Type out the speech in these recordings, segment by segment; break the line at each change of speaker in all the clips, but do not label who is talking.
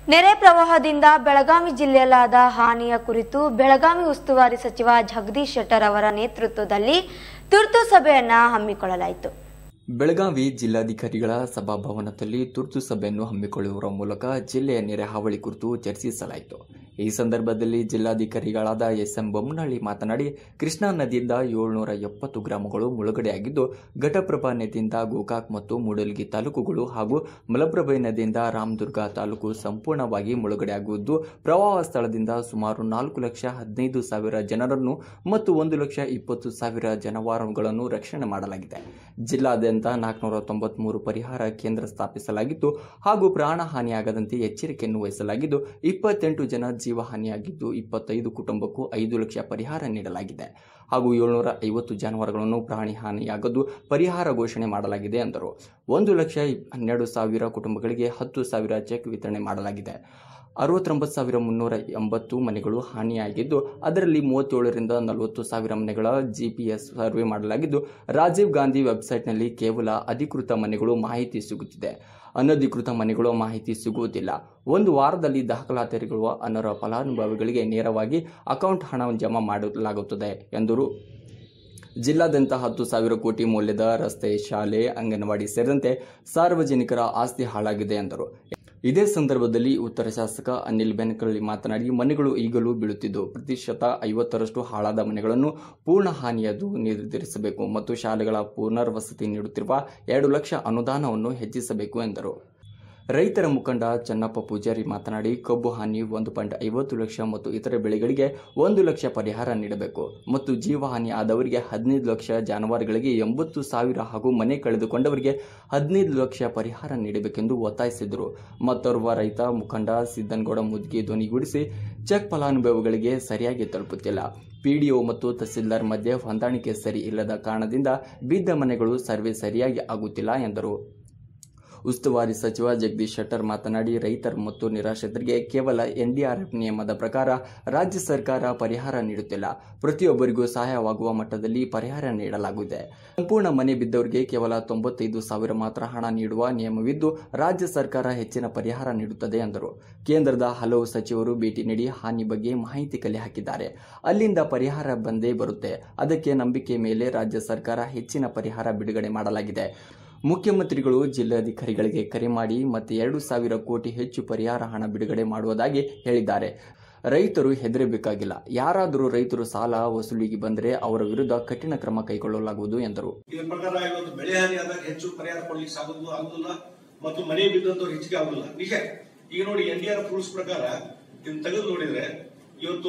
ನೆರೆ ಪ್ರವಾಹದಿಂದ ಬೆಳಗಾವಿ ಜಿಲ್ಲೆಯಲ್ಲಾದ ಹಾನಿಯ ಕುರಿತು ಬೆಳಗಾವಿ ಉಸ್ತುವಾರಿ ಸಚಿವ ಜಗದೀಶ್ ಶೆಟ್ಟರ್ ಅವರ ನೇತೃತ್ವದಲ್ಲಿ ತುರ್ತು ಸಭೆಯನ್ನ ಹಮ್ಮಿಕೊಳ್ಳಲಾಯಿತು
ಬೆಳಗಾವಿ ಜಿಲ್ಲಾಧಿಕಾರಿಗಳ ಸಭಾಭವನದಲ್ಲಿ ತುರ್ತು ಸಭೆಯನ್ನು ಹಮ್ಮಿಕೊಳ್ಳುವ ಮೂಲಕ ಜಿಲ್ಲೆಯ ನೆರೆ ಹಾವಳಿ ಕುರಿತು ಚರ್ಚಿಸಲಾಯಿತು ಈ ಸಂದರ್ಭದಲ್ಲಿ ಜಿಲ್ಲಾಧಿಕಾರಿಗಳಾದ ಎಸ್ ಎಂ ಬೊಮ್ಮನಹಳ್ಳಿ ಮಾತನಾಡಿ ಕೃಷ್ಣಾ ನದಿಯಿಂದ ಏಳ್ನೂರ ಎಪ್ಪತ್ತು ಗ್ರಾಮಗಳು ಮುಳುಗಡೆಯಾಗಿದ್ದು ಘಟಪ್ರಭಾ ನದಿಯಿಂದ ಗೋಕಾಕ್ ಮತ್ತು ಮೂಡಲಗಿ ತಾಲೂಕುಗಳು ಹಾಗೂ ಮಲಪ್ರಭೆ ನದಿಯಿಂದ ರಾಮದುರ್ಗ ತಾಲೂಕು ಸಂಪೂರ್ಣವಾಗಿ ಮುಳುಗಡೆಯಾಗುವುದು ಪ್ರವಾಹ ಸ್ಥಳದಿಂದ ಸುಮಾರು ನಾಲ್ಕು ಲಕ್ಷ ಹದಿನೈದು ಸಾವಿರ ಜನರನ್ನು ಮತ್ತು ಒಂದು ಲಕ್ಷ ಇಪ್ಪತ್ತು ಸಾವಿರ ಜಾನುವಾರುಗಳನ್ನು ರಕ್ಷಣೆ ಮಾಡಲಾಗಿದೆ ಜಿಲ್ಲಾದ್ಯಂತ ನಾಲ್ಕುನೂರ ತೊಂಬತ್ಮೂರು ಪರಿಹಾರ ಕೇಂದ್ರ ಸ್ಥಾಪಿಸಲಾಗಿದ್ದು ಹಾಗೂ ಪ್ರಾಣ ಹಾನಿಯಾಗದಂತೆ ಎಚ್ಚರಿಕೆಯನ್ನು ವಹಿಸಲಾಗಿದ್ದು ಇಪ್ಪತ್ತೆಂಟು ಜನ ಜೀವ ಹಾನಿಯಾಗಿದ್ದು ಇಪ್ಪತ್ತೈದು ಕುಟುಂಬಕ್ಕೂ ಐದು ಲಕ್ಷ ಪರಿಹಾರ ನೀಡಲಾಗಿದೆ ಹಾಗೂ ಏಳ್ನೂರ ಐವತ್ತು ಜಾನುವಾರುಗಳನ್ನು ಪ್ರಾಣಿ ಹಾನಿಯಾಗದು ಪರಿಹಾರ ಘೋಷಣೆ ಮಾಡಲಾಗಿದೆ ಎಂದರು ಒಂದು ಲಕ್ಷ ಹನ್ನೆರಡು ಸಾವಿರ ಕುಟುಂಬಗಳಿಗೆ ಹತ್ತು ಸಾವಿರ ಚೆಕ್ ವಿತರಣೆ ಮಾಡಲಾಗಿದೆ ಅರವತ್ತೊಂಬತ್ತು ಸಾವಿರ ಮುನ್ನೂರ ಎಂಬತ್ತು ಮನೆಗಳು ಹಾನಿಯಾಗಿದ್ದು ಅದರಲ್ಲಿ ಮೂವತ್ತೇಳರಿಂದ ನಲವತ್ತು ಸಾವಿರ ಮನೆಗಳ ಜಿಪಿಎಸ್ ಸರ್ವೆ ಮಾಡಲಾಗಿದ್ದು ರಾಜೀವ್ ಗಾಂಧಿ ವೆಬ್ಸೈಟ್ನಲ್ಲಿ ಕೇವಲ ಅಧಿಕೃತ ಮನೆಗಳು ಮಾಹಿತಿ ಸಿಗುತ್ತಿದೆ ಅನಧಿಕೃತ ಮನೆಗಳು ಮಾಹಿತಿ ಸಿಗುವುದಿಲ್ಲ ಒಂದು ವಾರದಲ್ಲಿ ದಾಖಲಾತಿಗಳು ಅನರ್ಹ ಫಲಾನುಭವಿಗಳಿಗೆ ನೇರವಾಗಿ ಅಕೌಂಟ್ ಹಣ ಜಮಾ ಮಾಡಲಾಗುತ್ತದೆ ಎಂದರು ಜಿಲ್ಲಾದ್ಯಂತ ಹತ್ತು ಸಾವಿರ ಕೋಟಿ ಮೌಲ್ಯದ ರಸ್ತೆ ಶಾಲೆ ಅಂಗನವಾಡಿ ಸೇರಿದಂತೆ ಸಾರ್ವಜನಿಕರ ಆಸ್ತಿ ಹಾಳಾಗಿದೆ ಎಂದರು ಇದೇ ಸಂದರ್ಭದಲ್ಲಿ ಉತ್ತರ ಶಾಸಕ ಅನಿಲ್ ಬೆನಕಳ್ಳಿ ಮಾತನಾಡಿ ಮನೆಗಳು ಈಗಲೂ ಬೀಳುತ್ತಿದ್ದು ಪ್ರತಿಶತ ಐವತ್ತರಷ್ಟು ಹಾಳಾದ ಮನೆಗಳನ್ನು ಪೂರ್ಣ ಹಾನಿಯದು ನಿರ್ಧರಿಸಬೇಕು ಮತ್ತು ಶಾಲೆಗಳ ಪುನರ್ವಸತಿ ನೀಡುತ್ತಿರುವ ಎರಡು ಲಕ್ಷ ಅನುದಾನವನ್ನು ಹೆಚ್ಚಿಸಬೇಕು ಎಂದರು ರೈತರ ಮುಖಂಡ ಚನ್ನಪ್ಪ ಪೂಜಾರಿ ಮಾತನಾಡಿ ಕಬ್ಬು ಹಾನಿ ಒಂದು ಪಾಯಿಂಟ್ ಐವತ್ತು ಲಕ್ಷ ಮತ್ತು ಇತರೆ ಬೆಳೆಗಳಿಗೆ ಒಂದು ಲಕ್ಷ ಪರಿಹಾರ ನೀಡಬೇಕು ಮತ್ತು ಜೀವಹಾನಿ ಆದವರಿಗೆ ಹದಿನೈದು ಲಕ್ಷ ಜಾನುವಾರುಗಳಿಗೆ ಎಂಬತ್ತು ಸಾವಿರ ಹಾಗೂ ಮನೆ ಕಳೆದುಕೊಂಡವರಿಗೆ ಹದಿನೈದು ಲಕ್ಷ ಪರಿಹಾರ ನೀಡಬೇಕೆಂದು ಒತ್ತಾಯಿಸಿದರು ಮತ್ತೋರ್ವ ರೈತ ಮುಖಂಡ ಸಿದ್ದನಗೌಡ ಮುದ್ಗಿ ಧ್ವನಿಗೂಡಿಸಿ ಚೆಕ್ ಫಲಾನುಭವಿಗಳಿಗೆ ಸರಿಯಾಗಿ ತಲುಪುತ್ತಿಲ್ಲ ಪಿಡಿಒ ಮತ್ತು ತಹಸೀಲ್ದಾರ್ ಮಧ್ಯೆ ಹೊಂದಾಣಿಕೆ ಸರಿ ಇಲ್ಲದ ಕಾರಣದಿಂದ ಬಿದ್ದ ಮನೆಗಳು ಸರ್ವೆ ಸರಿಯಾಗಿ ಆಗುತ್ತಿಲ್ಲ ಎಂದರು ಉಸ್ತುವಾರಿ ಸಚಿವ ಜಗದೀಶ್ ಶೆಟ್ಟರ್ ಮಾತನಾಡಿ ರೈತರು ಮತ್ತು ನಿರಾಶ್ರಿತರಿಗೆ ಕೇವಲ ಎನ್ಡಿಆರ್ಎಫ್ ನಿಯಮದ ಪ್ರಕಾರ ರಾಜ್ಯ ಸರ್ಕಾರ ಪರಿಹಾರ ನೀಡುತ್ತಿಲ್ಲ ಪ್ರತಿಯೊಬ್ಬರಿಗೂ ಸಹಾಯವಾಗುವ ಮಟ್ಟದಲ್ಲಿ ಪರಿಹಾರ ನೀಡಲಾಗಿದೆ ಸಂಪೂರ್ಣ ಮನೆ ಬಿದ್ದವರಿಗೆ ಕೇವಲ ತೊಂಬತ್ತೈದು ಸಾವಿರ ಮಾತ್ರ ಹಣ ನೀಡುವ ನಿಯಮವಿದ್ದು ರಾಜ್ಯ ಸರ್ಕಾರ ಹೆಚ್ಚಿನ ಪರಿಹಾರ ನೀಡುತ್ತದೆ ಎಂದರು ಕೇಂದ್ರದ ಹಲವು ಸಚಿವರು ಭೇಟಿ ನೀಡಿ ಹಾನಿ ಬಗ್ಗೆ ಮಾಹಿತಿ ಕಲೆ ಹಾಕಿದ್ದಾರೆ ಅಲ್ಲಿಂದ ಪರಿಹಾರ ಬಂದೇ ಬರುತ್ತೆ ಅದಕ್ಕೆ ನಂಬಿಕೆ ಮೇಲೆ ರಾಜ್ಯ ಸರ್ಕಾರ ಹೆಚ್ಚಿನ ಪರಿಹಾರ ಬಿಡುಗಡೆ ಮಾಡಲಾಗಿದೆ ಮುಖ್ಯಮಂತ್ರಿಗಳು ಜಿಲ್ಲಾಧಿಕಾರಿಗಳಿಗೆ ಕರೆ ಮಾಡಿ ಮತ್ತೆ ಎರಡು ಸಾವಿರ ಕೋಟಿ ಹೆಚ್ಚು ಪರಿಹಾರ ಹಣ ಬಿಡುಗಡೆ ಮಾಡುವುದಾಗಿ ಹೇಳಿದ್ದಾರೆ ರೈತರು ಹೆದರಬೇಕಾಗಿಲ್ಲ ಯಾರಾದರೂ ರೈತರು ಸಾಲ ವಸೂಲಿಗೆ ಬಂದರೆ ಅವರ ವಿರುದ್ಧ ಕಠಿಣ ಕ್ರಮ ಕೈಗೊಳ್ಳಲಾಗುವುದು ಎಂದರು
ಇದರ ಪ್ರಕಾರ ಇವತ್ತು ಬೆಳೆ ಹಾನಿ ಆದಾಗ ಹೆಚ್ಚು ಪರಿಹಾರ ಕೊಡ್ಲಿಕ್ಕೆ ಸಾಗುದು ಆಗುದಿಲ್ಲ ಮತ್ತು ಮನೆ ಬಿದ್ದಂತವ್ರು ಹೆಚ್ಚಿಗೆ ಆಗುದಿಲ್ಲ ನಿಜ ಈಗ ನೋಡಿ ಎನ್ ಡಿ ಆರ್ ರೂಲ್ಸ್ ಪ್ರಕಾರ ಇದನ್ನ ತೆಗೆದು ನೋಡಿದ್ರೆ ಇವತ್ತು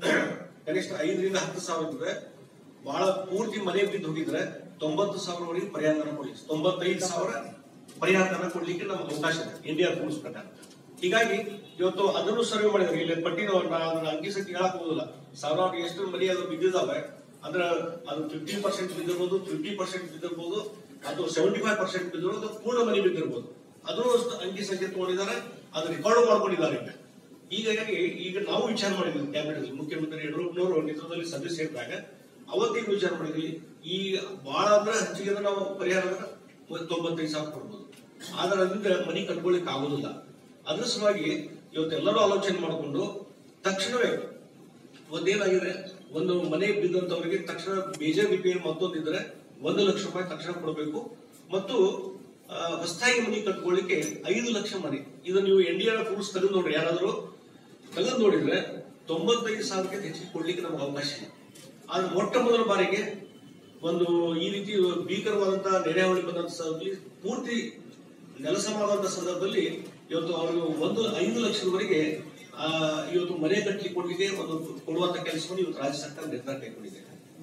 ಕನಿಷ್ಠ ಐದರಿಂದ ಹತ್ತು ಸಾವಿರ ಇದ್ರೆ ಬಹಳ ಪೂರ್ತಿ ಮನೆ ಬಿದ್ದು ಹೋಗಿದ್ರೆ ತೊಂಬತ್ತು ಸಾವಿರವರೆಗೆ ಪರಿಹಾರ ಧನ ಕೊಡ್ಲಿಕ್ಕೆ ತೊಂಬತ್ತೈದು ಸಾವಿರ ಪರಿಹಾರ ಧನ ಕೊಡ್ಲಿಕ್ಕೆ ನಮ್ಗೆ ಅವಕಾಶ ಇದೆ ಇಂಡಿಯಾ ರೂಲ್ಸ್ ಪ್ರಕಾರ ಹೀಗಾಗಿ ಇವತ್ತು ಅದನ್ನು ಸರ್ವೆ ಮಾಡಿದ್ರೆ ಇಲ್ಲಿ ಪಟ್ಟಿನ ಅದನ್ನ ಅಂಕಿ ಸಂಖ್ಯೆ ಹೇಳಕ್ ಹೋಗುದಿಲ್ಲ ಸಾವಿರಾರು ಎಷ್ಟು ಮನೆ ಅದು ಬಿದ್ದಿದಾವೆ ಅಂದ್ರೆ ಅದು ಫಿಫ್ಟಿ ಪರ್ಸೆಂಟ್ ಬಿದ್ದಿರ್ಬೋದು ಫಿಫ್ಟಿ ಪರ್ಸೆಂಟ್ ಬಿದ್ದಿರ್ಬೋದು ಅದು ಸೆವೆಂಟಿ ಫೈವ್ ಪರ್ಸೆಂಟ್ ಬಿದ್ದಿರೋದು ಪೂರ್ಣ ಮನೆ ಬಿದ್ದಿರ್ಬೋದು ಅದನ್ನು ಅಷ್ಟು ಅಂಕಿ ಸಂಖ್ಯೆ ತಗೊಂಡಿದ್ದಾರೆ ಅದು ರೆಕಾರ್ಡ್ ಮಾಡ್ಕೊಂಡಿದ್ದಾರೆ ಈಗ ಹೀಗಾಗಿ ಈಗ ನಾವು ವಿಚಾರ ಮಾಡಿದ್ವಿ ಕ್ಯಾಬಿನೆಟ್ ಮುಖ್ಯಮಂತ್ರಿ ಯಡಿಯೂರಪ್ಪನವರು ನೇತೃತ್ವದಲ್ಲಿ ಸಭೆ ಸೇರಿದಾಗ ಅವತ್ತಿಗೆ ವಿಚಾರ ಮಾಡಿದ್ವಿ ಈ ಬಹಳ ಅಂದ್ರೆ ಹೆಚ್ಚಿಗೆ ಅಂದ್ರೆ ನಾವು ಪರಿಹಾರ ಅಂದ್ರೆ ಒಂದು ತೊಂಬತ್ತೈದು ಸಾವಿರ ಕೊಡ್ಬೋದು ಆದ್ರೆ ಅದರಿಂದ ಮನೆ ಕಟ್ಕೊಳ್ಳಿಕ್ ಆಗೋದಿಲ್ಲ ಅದ್ರ ಸಲುವಾಗಿ ಇವತ್ತೆಲ್ಲರೂ ಆಲೋಚನೆ ಮಾಡಿಕೊಂಡು ತಕ್ಷಣವೇ ಒಂದೇನಾಗಿದೆ ಒಂದು ಮನೆ ಬಿದ್ದಂತವರಿಗೆ ತಕ್ಷಣ ಮೇಜರ್ ರಿಪೇರ್ ಮತ್ತೊಂದಿದ್ರೆ ಒಂದು ಲಕ್ಷ ರೂಪಾಯಿ ತಕ್ಷಣ ಕೊಡಬೇಕು ಮತ್ತು ಆ, ಹೊಸದಾಗಿ ಮನೆ ಕಟ್ಕೊಳ್ಳಿಕ್ಕೆ ಐದು ಲಕ್ಷ ಮನೆ ಇದು ನೀವು ಎನ್ ಡಿ ಆರ್ ರೂಲ್ಸ್ ತೆಗೆದು ನೋಡ್ರಿ ಯಾರಾದ್ರೂ ತೆಗೆದು ನೋಡಿದ್ರೆ ತೊಂಬತ್ತೈದು ಸಾವಿರಕ್ಕೆ ಹೆಚ್ಚಿಗೆ ಕೊಡ್ಲಿಕ್ಕೆ ನಮ್ಗೆ ಅವಕಾಶ ಇದೆ ಆದ್ರೆ ಮೊಟ್ಟ ಮೊದಲ ಬಾರಿಗೆ ಒಂದು ಈ ರೀತಿ ಭೀಕರವಾದಂತಹ ನೆರೆಹಾವಳಿ ಬಂದಂತ ಸಂದರ್ಭದಲ್ಲಿ ಪೂರ್ತಿ ನೆಲಸಮಾದಂತ ಸಂದರ್ಭದಲ್ಲಿ ಇವತ್ತು ಅವರು ಒಂದು ಐದು ಲಕ್ಷದವರೆಗೆ ಆ, ಇವತ್ತು ಮನೆ ಕಟ್ಟಲಿಕ್ಕೆ ಕೊಡ್ಲಿಕ್ಕೆ ಒಂದು ಕೊಡುವಂತ ಕೆಲಸವನ್ನು ಇವತ್ತು ರಾಜ್ಯ ಸರ್ಕಾರ ನಿರ್ಧಾರ ಕೈಗೊಂಡಿದೆ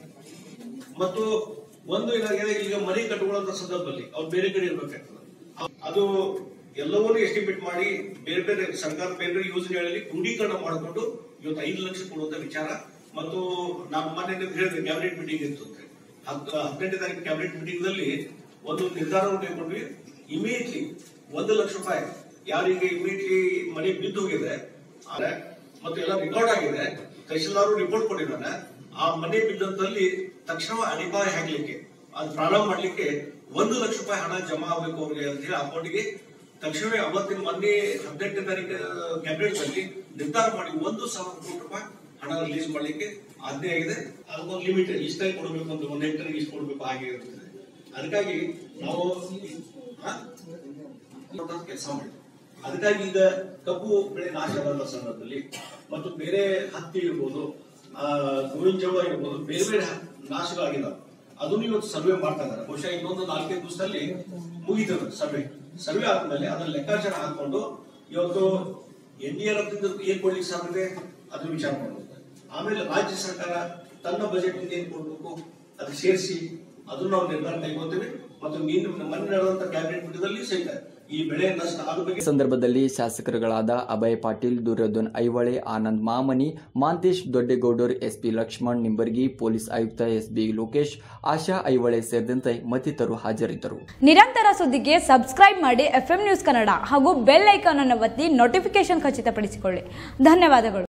ಮತ್ತು ಒಂದು ಏನಾಗಿದೆ ಈಗ ಮನೆ ಕಟ್ಟುವಂತ ಸಂದರ್ಭದಲ್ಲಿ ಅವ್ರು ಬೇರೆ ಕಡೆ ಇರ್ಬೇಕಾಗ್ತದೆ ಅದು ಎಲ್ಲವನ್ನೂ ಎಸ್ಟಿಮೇಟ್ ಮಾಡಿ ಬೇರೆ ಬೇರೆ ಸರ್ಕಾರ ಬೇರೆ ಬೇರೆ ಯೋಜನೆಗಳಲ್ಲಿ ಕ್ರೋಢೀಕರಣ ಮಾಡಿಕೊಂಡು ಇವತ್ತು ಐದು ಲಕ್ಷ ಕೊಡುವಂತ ವಿಚಾರ ಮತ್ತು ನಾನು ಮೊನ್ನೆ ನಿಮ್ಗೆ ಹೇಳಿದೆ ಕ್ಯಾಬಿನೆಟ್ ಮೀಟಿಂಗ್ ಇತ್ತು ಅಂತ ಹತ್ತು ಹದಿನೆಂಟನೇ ತಾರೀಕು ಕ್ಯಾಬಿನೆಟ್ ಮೀಟಿಂಗ್ ನಲ್ಲಿ ಒಂದು ನಿರ್ಧಾರವನ್ನು ಕೈಗೊಂಡ್ವಿ ಇಮಿಡಿಯೇಟ್ಲಿ ಒಂದು ಲಕ್ಷ ರೂಪಾಯಿ ಯಾರಿಗೆ ಇಮಿಡಿಯೇಟ್ಲಿ ಮನೆ ಬಿದ್ದು ಹೋಗಿದೆ ಆದ್ರೆ ಮತ್ತು ಎಲ್ಲ ರೆಕಾರ್ಡ್ ಆಗಿದೆ ತಹಶೀಲ್ದಾರ್ ರಿಪೋರ್ಟ್ ಕೊಟ್ಟಿದ್ದಾನೆ ಆ ಮನೆ ಬಿದ್ದಂತಲ್ಲಿ ತಕ್ಷಣ ಅಡಿಪಾಯ ಹಾಕ್ಲಿಕ್ಕೆ ಅದು ಪ್ರಾರಂಭ ಮಾಡ್ಲಿಕ್ಕೆ ಒಂದು ಲಕ್ಷ ರೂಪಾಯಿ ಹಣ ಜಮಾ ಆಗಬೇಕು ಅವ್ರಿಗೆ ಅಂತ ಹೇಳಿ ಅಕೌಂಟ್ಗೆ ತಕ್ಷಣವೇ ಅವತ್ತಿನ ಮೊನ್ನೆ ಹದಿನೆಂಟನೇ ತಾರೀಕು ಕ್ಯಾಬಿನೆಟ್ ನಲ್ಲಿ ನಿರ್ಧಾರ ಮಾಡಿ ಒಂದು ಸಾವಿರ ಕೋಟಿ ರೂಪಾಯಿ ಹಣ ರಿಲೀಸ್ ಮಾಡ್ಲಿಕ್ಕೆ ಆಜ್ಞೆ ಆಗಿದೆ ಅದಕ್ಕೊಂದು ಲಿಮಿಟ್ ಇಷ್ಟೇ ಕೊಡಬೇಕು ಅಂತ ಒಂದು ಹೆಕ್ಟರ್ಗೆ ಇಷ್ಟು ಕೊಡಬೇಕು ಹಾಗೆ ಇರುತ್ತದೆ ಅದಕ್ಕಾಗಿ ನಾವು ಕೆಲಸ ಮಾಡಿ ಅದಕ್ಕಾಗಿ ಈಗ ಕಬ್ಬು ಬೆಳೆ ನಾಶ ಬರುವ ಸಂದರ್ಭದಲ್ಲಿ ಮತ್ತು ಬೇರೆ ಹತ್ತಿ ಇರ್ಬೋದು ಆ, ಗೋವಿನ ಜೋಳ ಇರ್ಬೋದು ಬೇರೆ ಬೇರೆ ಹ- ನಾಶಗಳಾಗಿದ್ದಾವೆ ಅದನ್ನು ಇವತ್ತು ಸರ್ವೆ ಮಾಡ್ತಾ ಇದ್ದಾರೆ ಬಹುಶಃ ಇನ್ನೊಂದು ನಾಲ್ಕೈದು ದಿವಸದಲ್ಲಿ ಮುಗಿತದೆ ಸರ್ವೆ ಸರ್ವೆ ಆದ್ಮೇಲೆ ಅದನ್ನ ಲೆಕ್ಕಾಚಾರ ಹಾಕೊಂಡು ಇವತ್ತು ಎನ್ ಡಿ ಆರ್ ಎಫ್ ಏನ್ ಕೊಡ್ಲಿಕ್ಕೆ ಸಾಧ್ಯತೆ ಅದ್ರ ವಿಚಾರ ಮಾಡುತ್ತೆ ಆಮೇಲೆ ರಾಜ್ಯ ಸರ್ಕಾರ ತನ್ನ ಬಜೆಟ್ ಇಂದ ಏನ್ ಕೊಡ್ಬೇಕು ಅದಕ್ಕೆ ಸೇರಿಸಿ ಅದನ್ನು ನಾವು ನಿರ್ಧಾರ ಕೈಗೊಳ್ತೇವೆ ಮತ್ತು ನೀನು ಮೊನ್ನೆ ನಡೆದಂತ ಕ್ಯಾಬಿನೆಟ್ ಮೀಟಿಂಗ್ದಲ್ಲಿ ಸಹಿತ ಈ ಬೆಳೆ ನಷ್ಟ ಆದ ಬಗ್ಗೆ
ಈ ಸಂದರ್ಭದಲ್ಲಿ ಶಾಸಕರುಗಳಾದ ಅಭಯ್ ಪಾಟೀಲ್ ದುರ್ಯೋಧನ್ ಐವಳೆ ಆನಂದ್ ಮಾಮನಿ ಮಾಂತೇಶ್ ದೊಡ್ಡೇಗೌಡರ್ ಎಸ್ಪಿ ಲಕ್ಷ್ಮಣ್ ನಿಂಬರ್ಗಿ ಪೊಲೀಸ್ ಆಯುಕ್ತ ಎಸ್ಬಿ ಲೋಕೇಶ್ ಆಶಾ ಐವಳೆ ಸೇರಿದಂತೆ ಮತ್ತಿತರರು ಹಾಜರಿದ್ದರು
ನಿರಂತರ ಸುದ್ದಿಗೆ ಸಬ್ಸ್ಕ್ರೈಬ್ ಮಾಡಿ ಎಫ್ ನ್ಯೂಸ್ ಕನ್ನಡ ಹಾಗೂ ಬೆಲ್ ಐಕಾನ್ ಅನ್ನು ಒತ್ತಿ ನೋಟಿಫಿಕೇಶನ್ ಖಚಿತಪಡಿಸಿಕೊಳ್ಳಿ ಧನ್ಯವಾದಗಳು